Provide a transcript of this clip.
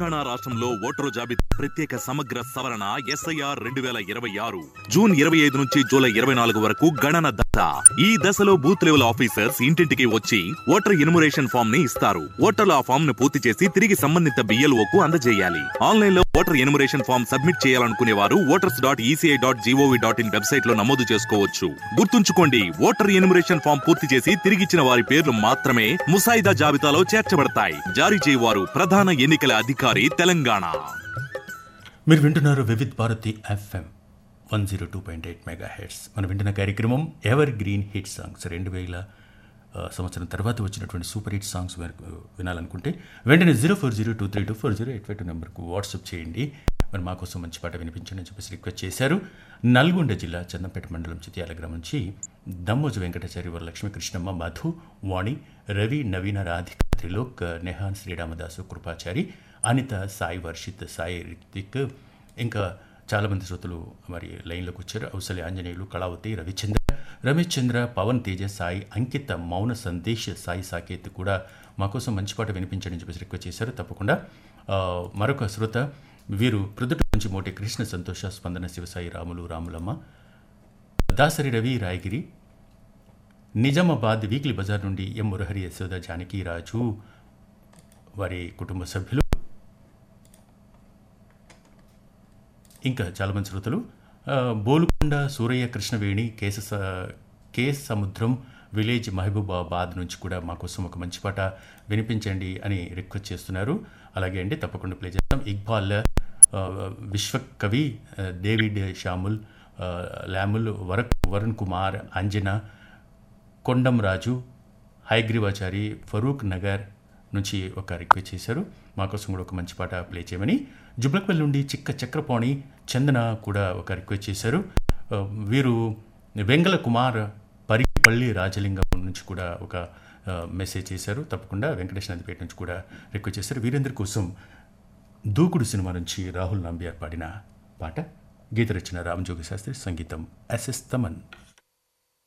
తెలంగాణ రాష్ట్రంలో ఓటరు జాబితా ప్రత్యేక సమగ్ర సవరణ ఎస్ఐఆర్ రెండు వేల ఇరవై ఆరు జూన్ ఇరవై ఐదు నుంచి జూలై ఇరవై నాలుగు వరకు గణన దశ ఈ దశలో బూత్ లెవెల్ ఆఫీసర్స్ ఇంటింటికి వచ్చి ఓటర్ ఎన్యుమరేషన్ ఫామ్ ని ఇస్తారు ఓటర్లు ఆ ఫామ్ ను పూర్తి చేసి తిరిగి సంబంధిత BLO కు అందజేయాలి ఆన్లైన్ లో ఓటర్ ఎన్యుమరేషన్ ఫామ్ సబ్మిట్ చేయాలనుకునే వారు voters dot ECI dot gov dot in website లో నమోదు చేసుకోవచ్చు గుర్తుంచుకోండి ఓటర్ ఎన్యుమరేషన్ ఫామ్ పూర్తి చేసి తిరిగిచ్చిన వారి పేర్లు మాత్రమే ముసాయిదా జాబితాలో చేర్చబడతాయి జారీ చేయవారు ప్రధాన ఎన్నికల అధికారి తెలంగాణ మీరు వింటున్నారు Vividh Bharati FM one zero two point eight megahertz మనం వింటున్న కార్యక్రమం ఎవర్ గ్రీన్ హిట్ సాంగ్స్ రెండు వేల ఆ, సంవత్సరం తర్వాత వచ్చినటువంటి సూపర్ హిట్ సాంగ్స్ వరకు వినాలనుకుంటే వెంటనే zero four zero two three two four zero eight five two నెంబర్కు వాట్సాప్ చేయండి మరి మా కోసం మంచి పాట వినిపించండి అని చెప్పేసి రిక్వెస్ట్ చేశారు నల్గొండ జిల్లా చందంపేట మండలం చిత్యాల గ్రామం నుంచి దమ్మోజు వెంకటాచారి వరలక్ష్మి కృష్ణమ్మ మధు వాణి రవి నవీన రాధిక త్రిలోక్ నెహాన్ శ్రీరామదాసు కృపాచారి అనిత సాయి వర్షిత్ సాయి రితిక్ ఇంకా చాలామంది శ్రోతలు మరి లైన్లోకి వచ్చారు ఔసలి ఆంజనేయులు కళావతి రవిచంద్ర రమేష్ చంద్ర పవన్ తేజ సాయి అంకిత మౌన సందేశ్ సాయి సాకేత్ కూడా మా కోసం మంచి పాట వినిపించండి అని చెప్పేసి రిక్వెస్ట్ చేశారు తప్పకుండా ఆ, మరొక శ్రోత వీరు ప్రొద్దుట నుంచి మోటి కృష్ణ సంతోష స్పందన శివసాయి రాములు రాములమ్మ దాసరి రవి రాయగిరి నిజామాబాద్ వీక్లీ బజార్ నుండి ఎం మురహరి యశోద జానకి రాజు వారి కుటుంబ సభ్యులు ఇంకా చాలామంది శ్రోతలు ఆ, బోలుకొండ సూరయ్య కృష్ణవేణి కేశ స- కేస్ సముద్రం విలేజ్ మహబూబాబాద్ నుంచి కూడా మా కోసం ఒక మంచి పాట వినిపించండి అని రిక్వెస్ట్ చేస్తున్నారు అలాగే అండి తప్పకుండా ప్లే చేస్తాం ఇక్బాల్ ఆ, విశ్వకవి ఆ, డేవిడ్ షాముల్ ఆ, ల్యాముల్ వర వరుణ్ కుమార్ అంజనా కొండం రాజు హైగ్రీవాచారి ఫరూక్ నగర్ నుంచి ఒక రిక్వెస్ట్ చేశారు మా కోసం కూడా ఒక మంచి పాట ప్లే చేయమని జుబ్లక్వెల్ నుండి చిక్క చక్రపాణి చందన కూడా ఒక రిక్వెస్ట్ చేశారు ఆ, వీరు వెంగళ కుమార్ పరిపల్లి రాజలింగం నుంచి కూడా ఒక ఆ, మెసేజ్ చేశారు తప్పకుండా వెంకటేష్ నందిపేట నుంచి కూడా రిక్వెస్ట్ చేశారు వీరందరి కోసం దూకుడు సినిమా నుంచి రాహుల్ నాంబియార్ పాడిన పాట గీత రచన రామజోగి శాస్త్రి సంగీతం ఎస్ఎస్ తమన్